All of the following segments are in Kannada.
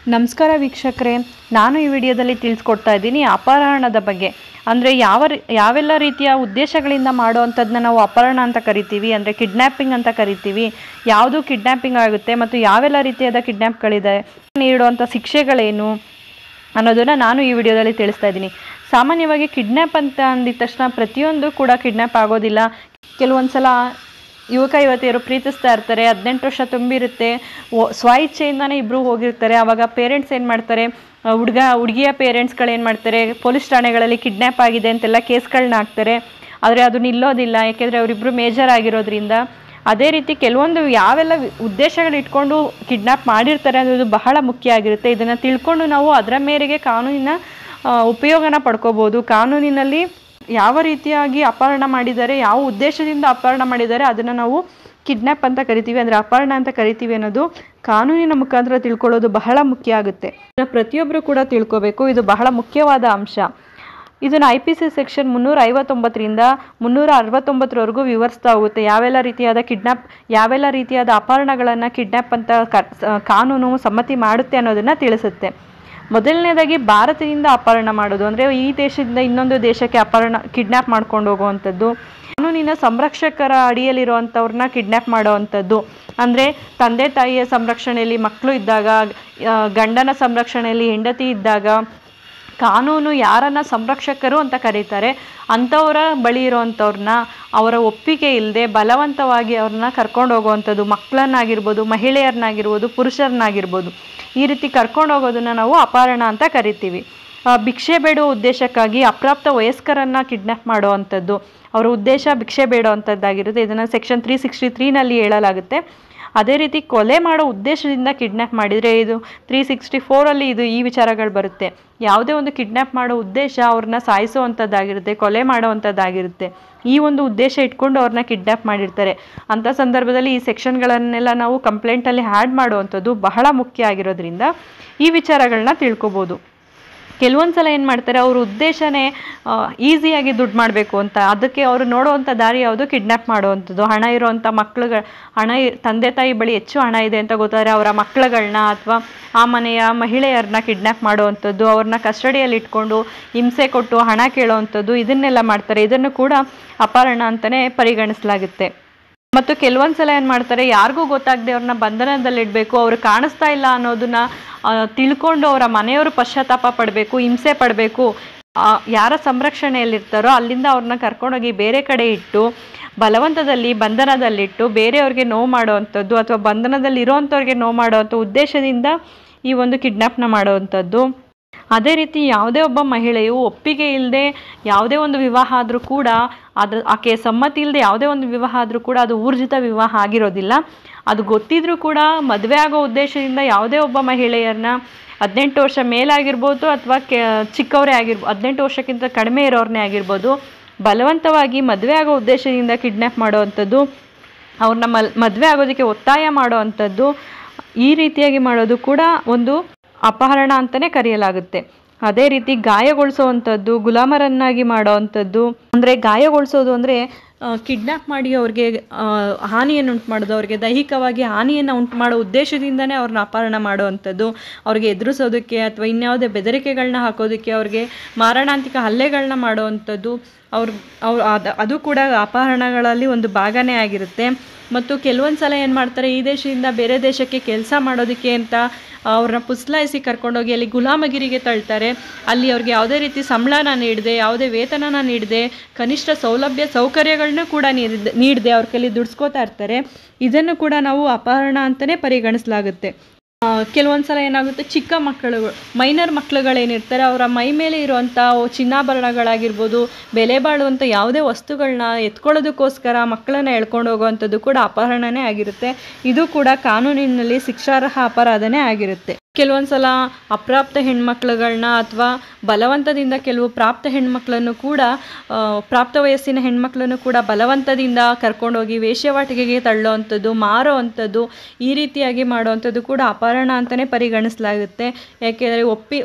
ನಮಸ್ಕಾರ ವೀಕ್ಷಕರೇ ನಾನು ಈ ವಿಡಿಯೋದಲ್ಲಿ ತಿಳಿಸ್ಕೊಡ್ತಾ ಇದ್ದೀನಿ ಅಪಹರಣದ ಬಗ್ಗೆ ಅಂದರೆ ಯಾವ ರೀ- ಯಾವೆಲ್ಲ ರೀತಿಯ ಉದ್ದೇಶಗಳಿಂದ ಮಾಡುವಂಥದ್ದನ್ನ ನಾವು ಅಪಹರಣ ಅಂತ ಕರಿತೀವಿ ಅಂದರೆ ಕಿಡ್ನ್ಯಾಪಿಂಗ್ ಅಂತ ಕರಿತೀವಿ ಯಾವುದು ಕಿಡ್ನ್ಯಾಪಿಂಗ್ ಆಗುತ್ತೆ ಮತ್ತು ಯಾವೆಲ್ಲ ರೀತಿಯಾದ ಕಿಡ್ನ್ಯಾಪ್ಗಳಿದೆ ನೀಡುವಂಥ ಶಿಕ್ಷೆಗಳೇನು ಅನ್ನೋದನ್ನು ನಾನು ಈ ವಿಡಿಯೋದಲ್ಲಿ ತಿಳಿಸ್ತಾ ಇದ್ದೀನಿ ಸಾಮಾನ್ಯವಾಗಿ ಕಿಡ್ನ್ಯಾಪ್ ಅಂತ ಅಂದಿದ ತಕ್ಷಣ ಪ್ರತಿಯೊಂದು ಕೂಡ ಕಿಡ್ನ್ಯಾಪ್ ಆಗೋದಿಲ್ಲ ಕೆಲವೊಂದು ಸಲ ಯುವಕ ಯುವತಿಯರು ಪ್ರೀತಿಸ್ತಾ ಇರ್ತಾರೆ ಹದಿನೆಂಟು ವರ್ಷ ತುಂಬಿರುತ್ತೆ ಓ- ಸ್ವ ಇಚ್ಛೆಯಿಂದನೇ ಇಬ್ಬರು ಹೋಗಿರ್ತಾರೆ ಆವಾಗ ಪೇರೆಂಟ್ಸ್ ಏನು ಮಾಡ್ತಾರೆ ಹುಡುಗ ಹುಡುಗಿಯ ಪೇರೆಂಟ್ಸ್ಗಳು ಏನು ಮಾಡ್ತಾರೆ ಪೊಲೀಸ್ ಠಾಣೆಗಳಲ್ಲಿ ಕಿಡ್ನ್ಯಾಪ್ ಆಗಿದೆ ಅಂತೆಲ್ಲ ಕೇಸ್ಗಳನ್ನ ಹಾಕ್ತಾರೆ ಆದರೆ ಅದು ನಿಲ್ಲೋದಿಲ್ಲ ಯಾಕೆಂದರೆ ಅವರಿಬ್ಬರು ಮೇಜರ್ ಆಗಿರೋದ್ರಿಂದ ಅದೇ ರೀತಿ ಕೆಲವೊಂದು ಯಾವೆಲ್ಲ ವಿ- ಉದ್ದೇಶಗಳು ಇಟ್ಕೊಂಡು ಕಿಡ್ನ್ಯಾಪ್ ಮಾಡಿರ್ತಾರೆ ಅನ್ನೋದು ಬಹಳ ಮುಖ್ಯ ಆಗಿರುತ್ತೆ ಇದನ್ನು ತಿಳ್ಕೊಂಡು ನಾವು ಅದರ ಮೇರೆಗೆ ಕಾನೂನಿನ ಆ, ಉಪಯೋಗನ ಪಡ್ಕೋಬೋದು ಕಾನೂನಿನಲ್ಲಿ ಯಾವ ರೀತಿಯಾಗಿ ಅಪಹರಣ ಮಾಡಿದ್ದಾರೆ ಯಾವ ಉದ್ದೇಶದಿಂದ ಅಪಹರಣ ಮಾಡಿದ್ದಾರೆ ಅದನ್ನು ನಾವು ಕಿಡ್ನ್ಯಾಪ್ ಅಂತ ಕರಿತೀವಿ ಅಂದರೆ ಅಪಹರಣ ಅಂತ ಕರಿತೀವಿ ಅನ್ನೋದು ಕಾನೂನಿನ ಮುಖಾಂತರ ತಿಳ್ಕೊಳ್ಳೋದು ಬಹಳ ಮುಖ್ಯ ಆಗುತ್ತೆ ಇದನ್ನ ಪ್ರತಿಯೊಬ್ಬರು ಕೂಡ ತಿಳ್ಕೋಬೇಕು ಇದು ಬಹಳ ಮುಖ್ಯವಾದ ಅಂಶ ಇದನ್ನು ಐ ಪಿ ಸಿ ಸೆಕ್ಷನ್ ಮುನ್ನೂರ ಐವತ್ತೊಂಬತ್ತರಿಂದ ಮುನ್ನೂರ ಅರವತ್ತೊಂಬತ್ತರವರೆಗೂ ವಿವರಿಸ್ತಾ ಹೋಗುತ್ತೆ ಯಾವೆಲ್ಲ ರೀತಿಯಾದ ಕಿಡ್ನಾಪ್ ಯಾವೆಲ್ಲ ರೀತಿಯಾದ ಅಪಹರಣಗಳನ್ನು ಕಿಡ್ನ್ಯಾಪ್ ಅಂತ ಕ ಸ- ಕಾನೂನು ಸಮ್ಮತಿ ಮಾಡುತ್ತೆ ಅನ್ನೋದನ್ನು ತಿಳಿಸುತ್ತೆ ಮೊದಲನೇದಾಗಿ ಭಾರತದಿಂದ ಅಪಹರಣ ಮಾಡೋದು ಅಂದರೆ ಈ ದೇಶದಿಂದ ಇನ್ನೊಂದು ದೇಶಕ್ಕೆ ಅಪಹರಣ ಕಿಡ್ನ್ಯಾಪ್ ಮಾಡ್ಕೊಂಡು ಹೋಗುವಂಥದ್ದು ಕಾನೂನಿನ ಸಂರಕ್ಷಕರ ಅಡಿಯಲ್ಲಿರುವಂಥವ್ರನ್ನ ಕಿಡ್ನ್ಯಾಪ್ ಮಾಡುವಂಥದ್ದು ಅಂದರೆ ತಂದೆ ತಾಯಿಯ ಸಂರಕ್ಷಣೆಯಲ್ಲಿ ಮಕ್ಕಳು ಇದ್ದಾಗ ಆ, ಗಂಡನ ಸಂರಕ್ಷಣೆಯಲ್ಲಿ ಹೆಂಡತಿ ಇದ್ದಾಗ ಕಾನೂನು ಯಾರನ್ನ ಸಂರಕ್ಷಕರು ಅಂತ ಕರೀತಾರೆ ಅಂಥವರ ಬಳಿ ಇರೋವಂಥವ್ರನ್ನ ಅವರ ಒಪ್ಪಿಗೆ ಇಲ್ಲದೆ ಬಲವಂತವಾಗಿ ಅವ್ರನ್ನ ಕರ್ಕೊಂಡು ಹೋಗುವಂಥದ್ದು ಮಕ್ಕಳನ್ನಾಗಿರ್ಬೋದು ಮಹಿಳೆಯರನ್ನಾಗಿರ್ಬೋದು ಪುರುಷರನ್ನಾಗಿರ್ಬೋದು ಈ ರೀತಿ ಕರ್ಕೊಂಡು ಹೋಗೋದನ್ನ ನಾವು ಅಪಹರಣ ಅಂತ ಕರಿತೀವಿ ಆ, ಭಿಕ್ಷೆ ಬೇಡುವ ಉದ್ದೇಶಕ್ಕಾಗಿ ಅಪ್ರಾಪ್ತ ವಯಸ್ಕರನ್ನ ಕಿಡ್ನ್ಯಾಪ್ ಮಾಡುವಂಥದ್ದು ಅವರ ಉದ್ದೇಶ ಭಿಕ್ಷೆ ಬೇಡುವಂಥದ್ದಾಗಿರುತ್ತೆ ಇದನ್ನು ಸೆಕ್ಷನ್ ತ್ರೀ ಸಿಕ್ಸ್ಟಿ ತ್ರೀನಲ್ಲಿ ಹೇಳಲಾಗುತ್ತೆ ಅದೇ ರೀತಿ ಕೊಲೆ ಮಾಡೋ ಉದ್ದೇಶದಿಂದ ಕಿಡ್ನ್ಯಾಪ್ ಮಾಡಿದರೆ ಇದು ತ್ರೀ ಸಿಕ್ಸ್ಟಿ ಫೋರಲ್ಲಿ ಇದು ಈ ವಿಚಾರಗಳು ಬರುತ್ತೆ ಯಾವುದೇ ಒಂದು ಕಿಡ್ನ್ಯಾಪ್ ಮಾಡೋ ಉದ್ದೇಶ ಅವ್ರನ್ನ ಸಾಯಿಸುವಂಥದ್ದಾಗಿರುತ್ತೆ ಕೊಲೆ ಮಾಡುವಂಥದ್ದಾಗಿರುತ್ತೆ ಈ ಒಂದು ಉದ್ದೇಶ ಇಟ್ಕೊಂಡು ಅವ್ರನ್ನ ಕಿಡ್ನ್ಯಾಪ್ ಮಾಡಿರ್ತಾರೆ ಅಂಥ ಸಂದರ್ಭದಲ್ಲಿ ಈ ಸೆಕ್ಷನ್ಗಳನ್ನೆಲ್ಲ ನಾವು ಕಂಪ್ಲೇಂಟಲ್ಲಿ ಆ್ಯಡ್ ಮಾಡುವಂಥದ್ದು ಬಹಳ ಮುಖ್ಯ ಆಗಿರೋದ್ರಿಂದ ಈ ವಿಚಾರಗಳನ್ನ ತಿಳ್ಕೊಬೋದು ಕೆಲವೊಂದು ಸಲ ಏನು ಮಾಡ್ತಾರೆ ಅವ್ರ ಉದ್ದೇಶನೇ ಈಸಿಯಾಗಿ ದುಡ್ಡು ಮಾಡಬೇಕು ಅಂತ ಅದಕ್ಕೆ ಅವರು ನೋಡುವಂಥ ದಾರಿ ಯಾವುದು ಕಿಡ್ನ್ಯಾಪ್ ಮಾಡುವಂಥದ್ದು ಹಣ ಇರುವಂಥ ಮಕ್ಳುಗಳ ಹಣ ಇ- ತಂದೆ ತಾಯಿ ಬಳಿ ಹೆಚ್ಚು ಹಣ ಇದೆ ಅಂತ ಗೊತ್ತಾದರೆ ಅವರ ಮಕ್ಕಳುಗಳನ್ನ ಅಥವಾ ಆ ಮನೆಯ ಮಹಿಳೆಯರನ್ನ ಕಿಡ್ನ್ಯಾಪ್ ಮಾಡುವಂಥದ್ದು ಅವ್ರನ್ನ ಕಸ್ಟಡಿಯಲ್ಲಿ ಇಟ್ಕೊಂಡು ಹಿಂಸೆ ಕೊಟ್ಟು ಹಣ ಕೇಳುವಂಥದ್ದು ಇದನ್ನೆಲ್ಲ ಮಾಡ್ತಾರೆ ಇದನ್ನು ಕೂಡ ಅಪಹರಣ ಅಂತಲೇ ಪರಿಗಣಿಸಲಾಗುತ್ತೆ ಮತ್ತು ಕೆಲವೊಂದು ಸಲ ಏನು ಮಾಡ್ತಾರೆ ಯಾರಿಗೂ ಗೊತ್ತಾಗದೆ ಅವ್ರನ್ನ ಬಂಧನದಲ್ಲಿಡಬೇಕು ಅವ್ರು ಕಾಣಿಸ್ತಾ ಇಲ್ಲ ಅನ್ನೋದನ್ನ ಆ, ತಿಳ್ಕೊಂಡು ಅವರ ಮನೆಯವರು ಪಶ್ಚಾತ್ತಾಪ ಪಡಬೇಕು ಹಿಂಸೆ ಪಡಬೇಕು ಯಾರ ಸಂರಕ್ಷಣೆಯಲ್ಲಿರ್ತಾರೋ ಅಲ್ಲಿಂದ ಅವ್ರನ್ನ ಕರ್ಕೊಂಡೋಗಿ ಬೇರೆ ಕಡೆ ಇಟ್ಟು ಬಲವಂತದಲ್ಲಿ ಬಂಧನದಲ್ಲಿಟ್ಟು ಬೇರೆಯವ್ರಿಗೆ ನೋವು ಮಾಡುವಂಥದ್ದು ಅಥವಾ ಬಂಧನದಲ್ಲಿ ಇರೋವಂಥವ್ರಿಗೆ ನೋವು ಮಾಡುವಂಥ ಉದ್ದೇಶದಿಂದ ಈ ಒಂದು ಕಿಡ್ನ್ಯಾಪ್ನ ಮಾಡುವಂಥದ್ದು ಅದೇ ರೀತಿ ಯಾವುದೇ ಒಬ್ಬ ಮಹಿಳೆಯು ಒಪ್ಪಿಗೆ ಇಲ್ಲದೆ ಯಾವುದೇ ಒಂದು ವಿವಾಹ ಆದರೂ ಕೂಡ ಅದ್ರ ಆಕೆ ಸಮ್ಮತಿ ಇಲ್ಲದೆ ಯಾವುದೇ ಒಂದು ವಿವಾಹ ಆದರೂ ಕೂಡ ಅದು ಊರ್ಜಿತ ವಿವಾಹ ಆಗಿರೋದಿಲ್ಲ ಅದು ಗೊತ್ತಿದ್ರೂ ಕೂಡ ಮದುವೆ ಆಗೋ ಉದ್ದೇಶದಿಂದ ಯಾವುದೇ ಒಬ್ಬ ಮಹಿಳೆಯರನ್ನ ಹದಿನೆಂಟು ವರ್ಷ ಮೇಲಾಗಿರ್ಬೋದು ಅಥವಾ ಕೆ ಚಿಕ್ಕವರೇ ಆಗಿರ್ಬೋದು ಹದಿನೆಂಟು ವರ್ಷಕ್ಕಿಂತ ಕಡಿಮೆ ಇರೋರನ್ನೇ ಆಗಿರ್ಬೋದು ಬಲವಂತವಾಗಿ ಮದುವೆ ಆಗೋ ಉದ್ದೇಶದಿಂದ ಕಿಡ್ನ್ಯಾಪ್ ಮಾಡುವಂಥದ್ದು ಅವ್ರನ್ನ ಮಲ್ ಮದುವೆ ಆಗೋದಕ್ಕೆ ಒತ್ತಾಯ ಮಾಡುವಂಥದ್ದು ಈ ರೀತಿಯಾಗಿ ಮಾಡೋದು ಕೂಡ ಒಂದು ಅಪಹರಣ ಅಂತಲೇ ಕರೆಯಲಾಗುತ್ತೆ ಅದೇ ರೀತಿ ಗಾಯಗೊಳಿಸುವಂಥದ್ದು ಗುಲಾಮರನ್ನಾಗಿ ಮಾಡೋವಂಥದ್ದು ಅಂದರೆ ಗಾಯಗೊಳಿಸೋದು ಅಂದರೆ ಕಿಡ್ನ್ಯಾಪ್ ಮಾಡಿ ಅವ್ರಿಗೆ ಆ, ಹಾನಿಯನ್ನು ಉಂಟು ಮಾಡೋದು ಅವ್ರಿಗೆ ದೈಹಿಕವಾಗಿ ಹಾನಿಯನ್ನು ಉಂಟು ಮಾಡೋ ಉದ್ದೇಶದಿಂದನೇ ಅವ್ರನ್ನ ಅಪಹರಣ ಮಾಡುವಂಥದ್ದು ಅವ್ರಿಗೆ ಎದುರಿಸೋದಕ್ಕೆ ಅಥವಾ ಇನ್ಯಾವುದೇ ಬೆದರಿಕೆಗಳನ್ನ ಹಾಕೋದಕ್ಕೆ ಅವ್ರಿಗೆ ಮಾರಣಾಂತಿಕ ಹಲ್ಲೆಗಳನ್ನ ಮಾಡುವಂಥದ್ದು ಅವ್ರ ಅವ್ರು ಅದು ಅದು ಕೂಡ ಅಪಹರಣಗಳಲ್ಲಿ ಒಂದು ಭಾಗನೇ ಆಗಿರುತ್ತೆ ಮತ್ತು ಕೆಲವೊಂದು ಸಲ ಏನು ಮಾಡ್ತಾರೆ ಈ ದೇಶದಿಂದ ಬೇರೆ ದೇಶಕ್ಕೆ ಕೆಲಸ ಮಾಡೋದಕ್ಕೆ ಅಂತ ಅವ್ರನ್ನ ಪುಸ್ಲಾಯಿಸಿ ಕರ್ಕೊಂಡೋಗಿ ಅಲ್ಲಿ ಗುಲಾಮಗಿರಿಗೆ ತಳ್ತಾರೆ ಅಲ್ಲಿ ಅವ್ರಿಗೆ ಯಾವುದೇ ರೀತಿ ಸಂಬಳನ ನೀಡದೆ ಯಾವುದೇ ವೇತನನ ನೀಡದೆ ಕನಿಷ್ಠ ಸೌಲಭ್ಯ ಸೌಕರ್ಯಗಳನ್ನೂ ಕೂಡ ನೀಡದೆ ನೀಡದೆ ಅವ್ರ ಕೈಲಿ ದುಡಿಸ್ಕೋತಾ ಇರ್ತಾರೆ ಇದನ್ನು ಕೂಡ ನಾವು ಅಪಹರಣ ಅಂತಲೇ ಪರಿಗಣಿಸಲಾಗುತ್ತೆ ಕೆಲವೊಂದು ಸಲ ಏನಾಗುತ್ತೆ ಚಿಕ್ಕ ಮಕ್ಕಳುಗಳು ಮೈನರ್ ಮಕ್ಕಳುಗಳೇನಿರ್ತಾರೆ ಅವರ ಮೈ ಮೇಲೆ ಇರುವಂಥ ಚಿನ್ನಾಭರಣಗಳಾಗಿರ್ಬೋದು ಬೆಲೆ ಬಾಳುವಂಥ ಯಾವುದೇ ವಸ್ತುಗಳನ್ನ ಎತ್ಕೊಳ್ಳೋದಕ್ಕೋಸ್ಕರ ಮಕ್ಕಳನ್ನ ಎಳ್ಕೊಂಡು ಹೋಗುವಂಥದ್ದು ಕೂಡ ಅಪಹರಣನೇ ಆಗಿರುತ್ತೆ ಇದು ಕೂಡ ಕಾನೂನಿನಲ್ಲಿ ಶಿಕ್ಷಾರ್ಹ ಅಪರಾಧನೇ ಆಗಿರುತ್ತೆ ಕೆಲವೊಂದು ಸಲ ಅಪ್ರಾಪ್ತ ಹೆಣ್ಮಕ್ಳುಗಳನ್ನ ಅಥವಾ ಬಲವಂತದಿಂದ ಕೆಲವು ಪ್ರಾಪ್ತ ಹೆಣ್ಮಕ್ಳನ್ನು ಕೂಡ ಆ, ಪ್ರಾಪ್ತ ವಯಸ್ಸಿನ ಹೆಣ್ಮಕ್ಳನ್ನು ಕೂಡ ಬಲವಂತದಿಂದ ಕರ್ಕೊಂಡೋಗಿ ವೇಶ್ಯವಾಟಿಕೆಗೆ ತಳ್ಳೋವಂಥದ್ದು ಮಾರೋವಂಥದ್ದು ಈ ರೀತಿಯಾಗಿ ಮಾಡುವಂಥದ್ದು ಕೂಡ ಅಪಹರಣ ಅಂತಲೇ ಪರಿಗಣಿಸಲಾಗುತ್ತೆ ಯಾಕೆಂದರೆ ಒಪ್ಪಿ ಒಪ್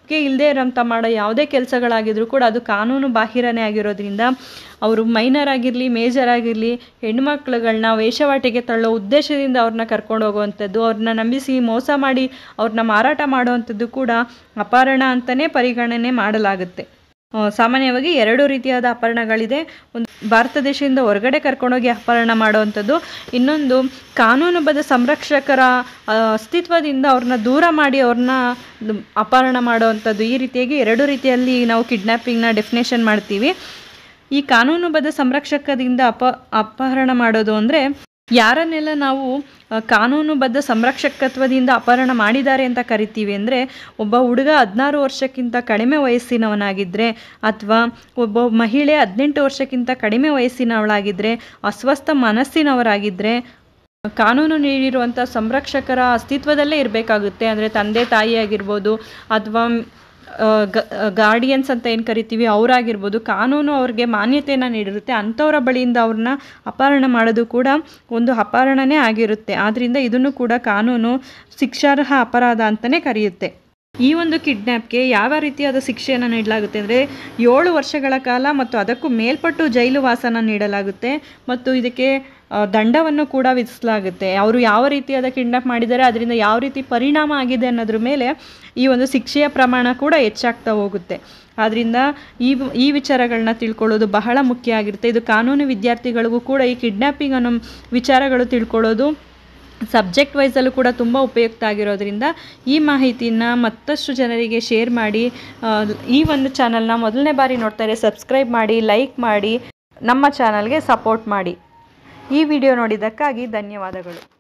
ಹಕ್ಕೇ ಇಲ್ಲದೆ ಇರೋಂಥ ಮಾಡೋ ಯಾವುದೇ ಕೆಲಸಗಳಾಗಿದ್ರೂ ಕೂಡ ಅದು ಕಾನೂನು ಬಾಹಿರನೇ ಆಗಿರೋದ್ರಿಂದ ಅವರು ಮೈನರ್ ಆಗಿರಲಿ ಮೇಜರ್ ಆಗಿರಲಿ ಹೆಣ್ಮಕ್ಳುಗಳನ್ನ ವೇಷವಾಟಿಗೆ ತಳ್ಳೋ ಉದ್ದೇಶದಿಂದ ಅವ್ರನ್ನ ಕರ್ಕೊಂಡು ಹೋಗುವಂಥದ್ದು ಅವ್ರನ್ನ ನಂಬಿಸಿ ಮೋಸ ಮಾಡಿ ಅವ್ರನ್ನ ಮಾರಾಟ ಮಾಡುವಂಥದ್ದು ಕೂಡ ಅಪಹರಣ ಅಂತಲೇ ಪರಿಗಣನೆ ಮಾಡಲಾಗುತ್ತೆ ಆ, ಸಾಮಾನ್ಯವಾಗಿ ಎರಡು ರೀತಿಯಾದ ಅಪಹರಣಗಳಿದೆ ಒಂದು ಭಾರತ ದೇಶದಿಂದ ಹೊರಗಡೆ ಕರ್ಕೊಂಡೋಗಿ ಅಪಹರಣ ಮಾಡುವಂಥದ್ದು ಇನ್ನೊಂದು ಕಾನೂನುಬದ್ಧ ಸಂರಕ್ಷಕರ ಆ, ಅಸ್ತಿತ್ವದಿಂದ ಅವ್ರನ್ನ ದೂರ ಮಾಡಿ ಅವ್ರನ್ನ ಅಪಹರಣ ಮಾಡುವಂಥದ್ದು ಈ ರೀತಿಯಾಗಿ ಎರಡು ರೀತಿಯಲ್ಲಿ ನಾವು ಕಿಡ್ನ್ಯಾಪಿಂಗ್ನ ಡೆಫಿನೇಷನ್ ಮಾಡ್ತೀವಿ ಈ ಕಾನೂನುಬದ್ಧ ಸಂರಕ್ಷಕದಿಂದ ಅಪ ಅಪಹರಣ ಮಾಡೋದು ಅಂದರೆ ಯಾರನ್ನೆಲ್ಲ ನಾವು ಆ, ಕಾನೂನುಬದ್ಧ ಸಂರಕ್ಷಕತ್ವದಿಂದ ಅಪಹರಣ ಮಾಡಿದ್ದಾರೆ ಅಂತ ಕರಿತೀವಿ ಅಂದರೆ ಒಬ್ಬ ಹುಡುಗ ಹದಿನಾರು ವರ್ಷಕ್ಕಿಂತ ಕಡಿಮೆ ವಯಸ್ಸಿನವನಾಗಿದ್ದರೆ ಅಥವಾ ಒಬ್ಬ ಮಹಿಳೆ ಹದಿನೆಂಟು ವರ್ಷಕ್ಕಿಂತ ಕಡಿಮೆ ವಯಸ್ಸಿನವಳಾಗಿದ್ದರೆ ಅಸ್ವಸ್ಥ ಮನಸ್ಸಿನವರಾಗಿದ್ದರೆ ಕಾನೂನು ನೀಡಿರುವಂಥ ಸಂರಕ್ಷಕರ ಅಸ್ತಿತ್ವದಲ್ಲೇ ಇರಬೇಕಾಗುತ್ತೆ ಅಂದರೆ ತಂದೆ ತಾಯಿ ಆಗಿರ್ಬೋದು ಅಥವಾ ಗಾರ್ಡಿಯನ್ಸ್ ಅಂತ ಏನು ಕರಿತೀವಿ ಅವರಾಗಿರ್ಬೋದು ಕಾನೂನು ಅವ್ರಿಗೆ ಮಾನ್ಯತೆಯನ್ನು ನೀಡಿರುತ್ತೆ ಅಂಥವರ ಬಳಿಯಿಂದ ಅವ್ರನ್ನ ಅಪಹರಣ ಮಾಡೋದು ಕೂಡ ಒಂದು ಅಪಹರಣನೇ ಆಗಿರುತ್ತೆ ಆದ್ದರಿಂದ ಇದನ್ನು ಕೂಡ ಕಾನೂನು ಶಿಕ್ಷಾರ್ಹ ಅಪರಾಧ ಅಂತಲೇ ಕರೆಯುತ್ತೆ ಈ ಒಂದು ಕಿಡ್ನ್ಯಾಪ್ಗೆ ಯಾವ ರೀತಿಯಾದ ಶಿಕ್ಷೆಯನ್ನು ನೀಡಲಾಗುತ್ತೆ ಅಂದರೆ ಏಳು ವರ್ಷಗಳ ಕಾಲ ಮತ್ತು ಅದಕ್ಕೂ ಮೇಲ್ಪಟ್ಟು ಜೈಲು ವಾಸನ ನೀಡಲಾಗುತ್ತೆ ಮತ್ತು ಇದಕ್ಕೆ ಆ, ದಂಡವನ್ನು ಕೂಡ ವಿಧಿಸಲಾಗುತ್ತೆ ಅವರು ಯಾವ ರೀತಿಯಾದ ಕಿಡ್ನಾಪ್ ಮಾಡಿದ್ದಾರೆ ಅದರಿಂದ ಯಾವ ರೀತಿ ಪರಿಣಾಮ ಆಗಿದೆ ಅನ್ನೋದ್ರ ಮೇಲೆ ಈ ಒಂದು ಶಿಕ್ಷೆಯ ಪ್ರಮಾಣ ಕೂಡ ಹೆಚ್ಚಾಗ್ತಾ ಹೋಗುತ್ತೆ ಆದ್ದರಿಂದ ಈ ಈ ವಿಚಾರಗಳನ್ನ ತಿಳ್ಕೊಳ್ಳೋದು ಬಹಳ ಮುಖ್ಯ ಆಗಿರುತ್ತೆ ಇದು ಕಾನೂನು ವಿದ್ಯಾರ್ಥಿಗಳಿಗೂ ಕೂಡ ಈ ಕಿಡ್ನ್ಯಾಪಿಂಗ್ ಅನ್ನೋ ವಿಚಾರಗಳು ತಿಳ್ಕೊಳ್ಳೋದು ಸಬ್ಜೆಕ್ಟ್ ವೈಸಲ್ಲೂ ಕೂಡ ತುಂಬ ಉಪಯುಕ್ತ ಆಗಿರೋದ್ರಿಂದ ಈ ಮಾಹಿತಿನ ಮತ್ತಷ್ಟು ಜನರಿಗೆ ಶೇರ್ ಮಾಡಿ ಆ, ಈ ಒಂದು ಚಾನಲ್ನ ಮೊದಲನೇ ಬಾರಿ ನೋಡ್ತಾರೆ ಸಬ್ಸ್ಕ್ರೈಬ್ ಮಾಡಿ ಲೈಕ್ ಮಾಡಿ ನಮ್ಮ ಚಾನಲ್ಗೆ ಸಪೋರ್ಟ್ ಮಾಡಿ ಈ ವಿಡಿಯೋ ನೋಡಿದ್ದಕ್ಕಾಗಿ ಧನ್ಯವಾದಗಳು